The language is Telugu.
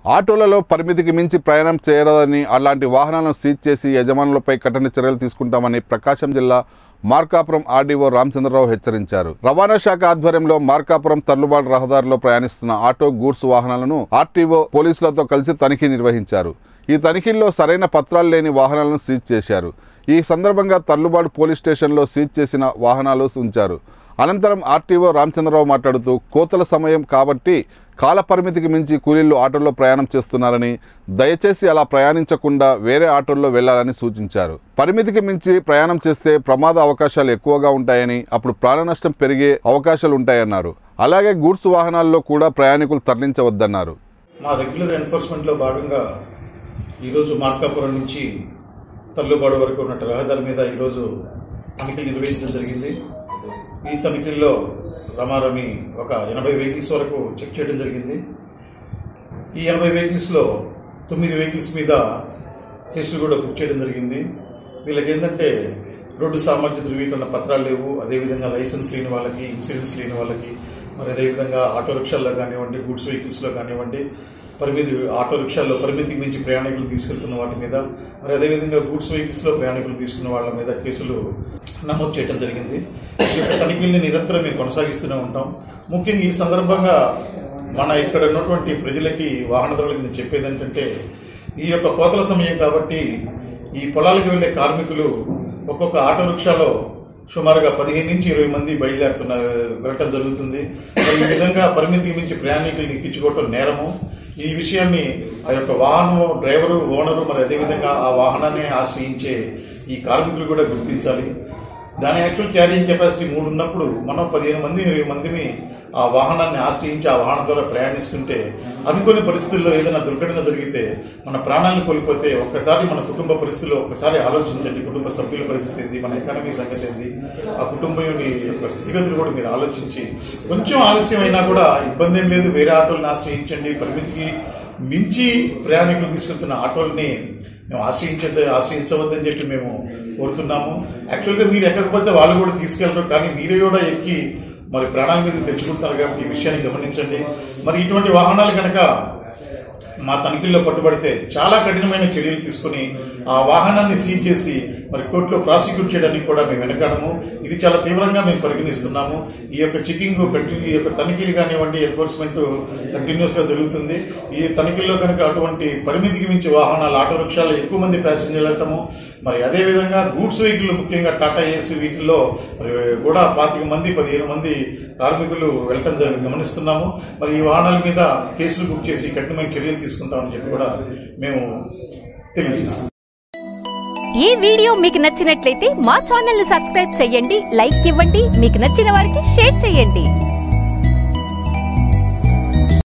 ఆటోలలో పరిమితికి మించి ప్రయాణం చేయరాదని అలాంటి వాహనాలను సీజ్ చేసి యజమానులపై కఠిన చర్యలు తీసుకుంటామని ప్రకాశం జిల్లా మార్కాపురం ఆర్డీఓ రామచంద్రరావు హెచ్చరించారు రవాణా శాఖ ఆధ్వర్యంలో మార్కాపురం తర్లుబాటు రహదారిలో ప్రయాణిస్తున్న ఆటో గూడ్స్ వాహనాలను ఆర్టీఓ పోలీసులతో కలిసి తనిఖీ నిర్వహించారు ఈ తనిఖీల్లో సరైన పత్రాలు లేని వాహనాలను సీజ్ చేశారు ఈ సందర్భంగా తర్లుబాటు పోలీస్ స్టేషన్లో సీజ్ చేసిన వాహనాలు ఉంచారు అనంతరం ఆర్టీఓ రామచంద్రరావు మాట్లాడుతూ కోతల సమయం కాబట్టి కాల పరిమితికి మించి కూలీలు ఆటోల్లో ప్రయాణం చేస్తున్నారని దయచేసి అలా ప్రయాణించకుండా వేరే ఆటోల్లో వెళ్లాలని సూచించారు పరిమితికి మించి ప్రయాణం చేస్తే ప్రమాద అవకాశాలు ఎక్కువగా ఉంటాయని అప్పుడు ప్రాణ నష్టం పెరిగే అవకాశాలు ఉంటాయన్నారు అలాగే గూడ్స్ వాహనాల్లో కూడా ప్రయాణికులు తరలించవద్దన్నారు మా రెగ్యులర్ ఎన్ఫోర్స్మెంట్లో భాగంగా ఈరోజు మార్కాపురం నుంచి తల్లుబాడు వరకు ఉన్న రహదారి మీద ఈరోజు తనిఖీలు నిర్వహించడం జరిగింది ఈ తనిఖీల్లో రమారమి ఒక ఎనభై వెహికల్స్ వరకు చెక్ చేయడం జరిగింది ఈ ఎనభై వెహికల్స్లో తొమ్మిది వెహికల్స్ మీద కేసులు కూడా బుక్ చేయడం జరిగింది వీళ్ళకి ఏంటంటే రోడ్డు సామర్థ్య ధృవీకరణ పత్రాలు లేవు అదేవిధంగా లైసెన్స్ లేని వాళ్ళకి ఇన్సూరెన్స్ లేని వాళ్ళకి మరి అదేవిధంగా ఆటో రిక్షాల్లో కానివ్వండి గూడ్స్ వెహికల్స్లో కానివ్వండి పరిమితి ఆటో రిక్షాల్లో పరిమితికి మించి ప్రయాణికులు తీసుకెళ్తున్న వాటి మీద మరి అదేవిధంగా గూడ్స్ వెహికల్స్లో ప్రయాణికులు తీసుకున్న వాళ్ళ మీద కేసులు నమోదు చేయడం జరిగింది ఈ యొక్క తనిఖీల్ని నిరంతరం మేము కొనసాగిస్తూనే ఉంటాం ముఖ్యంగా ఈ సందర్భంగా మన ఇక్కడ ఉన్నటువంటి ప్రజలకి వాహనదారులకు నేను చెప్పేది ఏంటంటే ఈ యొక్క కోతల సమయం కాబట్టి ఈ పొలాలకు వెళ్లే కార్మికులు ఒక్కొక్క ఆటో రిక్షాలో సుమారుగా పదిహేను నుంచి ఇరవై మంది బయలుదేరుతున్న వెళ్ళటం జరుగుతుంది మరి ఈ విధంగా పరిమితికి మించి ప్రయాణికులు ఎక్కించుకోవటం నేరము ఈ విషయాన్ని ఆ యొక్క వాహనం డ్రైవరు ఓనరు మరి అదేవిధంగా ఆ వాహనాన్ని ఆశ్రయించే ఈ కార్మికులు కూడా గుర్తించాలి దాని యాక్చువల్ క్యారింగ్ కెపాసిటీ మూడు ఉన్నప్పుడు మనం పదిహేను మంది ఇరవై మందిని ఆ వాహనాన్ని ఆశ్రయించి ఆ వాహనం ద్వారా ప్రయాణిస్తుంటే అనుకోని పరిస్థితుల్లో ఏదైనా దుర్ఘటన జరిగితే మన ప్రాణాలను కోల్పోతే ఒక్కసారి మన కుటుంబ పరిస్థితుల్లో ఒక్కసారి ఆలోచించండి కుటుంబ సభ్యుల పరిస్థితి ఏంది మన ఎకానమీ సంగతి ఏంది ఆ కుటుంబం యొక్క స్థితిగతులు కూడా మీరు ఆలోచించి కొంచెం ఆలస్యం అయినా కూడా ఇబ్బంది ఏం లేదు వేరే ఆటోలను ఆశ్రయించండి పరిమితికి మించి ప్రయాణికులు తీసుకెళ్తున్న ఆటోల్ని మేము ఆశ్రయించద్దు ఆశ్రయించవద్దని చెప్పి మేము కోరుతున్నాము యాక్చువల్గా మీరు ఎక్కకపోతే వాళ్ళు కూడా తీసుకెళ్లరు కానీ మీరే కూడా ఎక్కి మరి ప్రాణాల మీద తెచ్చుకుంటున్నారు కాబట్టి ఈ విషయాన్ని గమనించండి మరి ఇటువంటి వాహనాలు కనుక మా తనిఖీల్లో పట్టుబడితే చాలా కఠినమైన చర్యలు తీసుకుని ఆ వాహనాన్ని సీజ్ చేసి మరి కోర్టులో ప్రాసిక్యూట్ చేయడానికి కూడా మేము వెనకాడము ఇది చాలా తీవ్రంగా మేము పరిగణిస్తున్నాము ఈ యొక్క చెకింగ్ కంటిన్యూ ఈ యొక్క తనిఖీలు కానివ్వండి ఎన్ఫోర్స్మెంట్ కంటిన్యూస్ గా జరుగుతుంది ఈ తనిఖీల్లో కనుక అటువంటి పరిమితికి మించి వాహనాలు ఆటో రిక్షాలో ఎక్కువ మంది ప్యాసింజర్లు వెళ్ళటము మరి అదేవిధంగా గూడ్స్ వెహికల్ ముఖ్యంగా టాటా ఏసీ వీటిల్లో మరి కూడా పాతిక మంది పదిహేను మంది కార్మికులు వెళ్ళటం జరి- గమనిస్తున్నాము మరి ఈ వాహనాల మీద కేసులు బుక్ చేసి కఠినమైన చర్యలు తీసుకుంటామని చెప్పి కూడా మేము తెలియజేస్తున్నాం ఈ వీడియో మీకు నచ్చినట్లయితే మా ఛానల్ ని సబ్స్క్రైబ్ చేయండి లైక్ ఇవ్వండి మీకు నచ్చిన వారికి షేర్ చేయండి